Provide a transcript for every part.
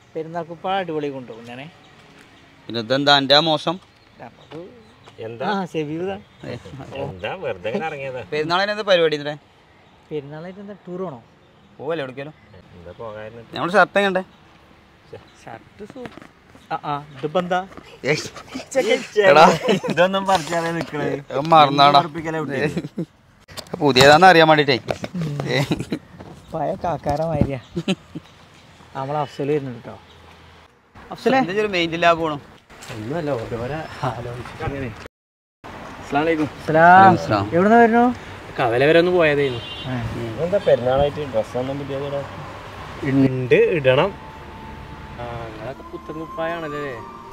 പെരുന്നാൾ കുപ്പ അടിപൊളി കൊണ്ടുപോകും ഞാനേ പിന്നെ ഇതെന്താ എൻ്റെ ആ മോശം നമുക്ക് എന്താ ആ ഷെബീബ് എന്താ വെറുതെ ഇങ്ങനെ ഇറങ്ങിയതാ പെരുന്നാളിന് എന്താ പരിപാടി ഇതിൻ്റെ പെരുന്നാളായിട്ട് എന്താ ടൂർ പോണോ പോവല്ലേ എവിടേക്കാലും എന്താ പോകായിരുന്നു നമ്മൾ ഷർട്ട് കണ്ടേ ഷർട്ട് സൂ ആ ആ ഇതിപ്പോ എന്താ എടാ ഇതൊന്നും പറിച്ചാലേ നിക്കണേ അത് മറന്നാടാ പുതിയതാന്ന് അറിയാൻ വേണ്ടിട്ടേ പഴയ കാക്കാര മാതിരിയാ നമ്മളെ അഫ്സൽ വരുന്നുണ്ട് കേട്ടോ അഫ്സലേ എന്താ ഒരു മെയിൻ ഇല്ലാ പോണു ഒന്നുമല്ല ഓരോരോ ആലോചിച്ചിങ്ങനെ അസ്ലാമലൈക്കും സലാം അസ്സലാം. എവിടുന്ന വരുന്നു കവല വരെ ഒന്ന് പോയതായിരുന്നു എന്താ പെരുന്നാളായിട്ട് ഡ്രസ്സൊന്നും പുതിയതിടാ ഉണ്ട് ഇടണം ആ നിങ്ങളൊക്കെ പുത്തൻ കുപ്പായാണല്ലേ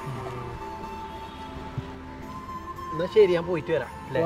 എന്നാ ശരി ഞാൻ പോയിട്ട് വരാം അല്ലേ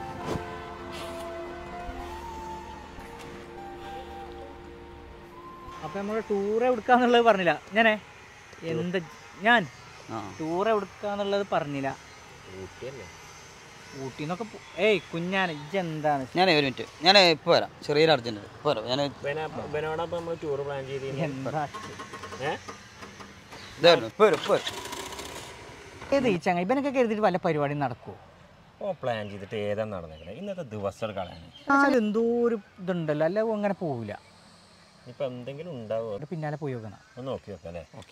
അപ്പൊ നമ്മള് ടൂർ എവിടുക്കാന്നുള്ളത് പറഞ്ഞില്ല ഞാനേ എന്താ ഞാൻ ആ ടൂർ എവിടുക്കാന്നുള്ളത് പറഞ്ഞില്ല ഊട്ടിയല്ലേ ഊട്ടിന്നൊക്കെ പോ- ഏയ് കുഞ്ഞാൻ ഇജ്ജെന്താണ് ഞാനേ ഒരു മിനിറ്റ് ഞാൻ ഇപ്പോൾ വരാം ചെറിയൊരു അർജൻറ്റ് ഇപ്പോൾ വരാം ഞാൻ ഇവനോടൊപ്പം നമ്മൾ ടൂർ പ്ലാൻ ചെയ്തിരുന്നു എന്താ ഏഹ് ഇതാ വരുന്നു ഇപ്പോൾ വരും ഇപ്പോൾ വരും ഏത് ഈ ചങ്ങ ഇവനൊക്കെ കരുതിയിട്ട് വല്ല പരിപാടിയും നടക്കുമോ ഓ പ്ലാൻ ചെയ്തിട്ട് ഏതാ നടന്നേക്കണേ ഇന്നത്തെ ദിവസം കളയാണ് എന്നാലും എന്തോ ഒരു ഇതുണ്ടല്ലോ അല്ല അങ്ങനെ പോവില്ല ഇപ്പൊ എന്തെങ്കിലും ഉണ്ടാവോ അതിന്റെ പിന്നാലെ പോയി നോക്കണം ഒന്ന് നോക്കി നോക്കാം അല്ലേ ഓക്കെ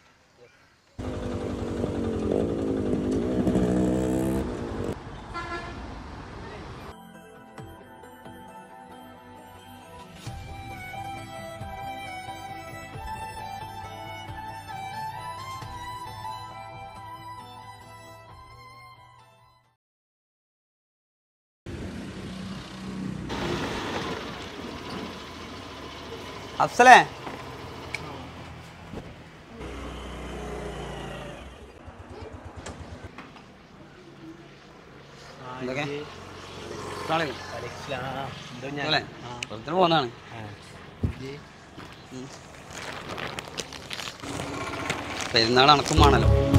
അഫ്സലേ എന്തൊക്കെ അല്ലേ വെറുതെ പോകുന്നതാണ് പെരുന്നാൾ അണക്കും വേണല്ലോ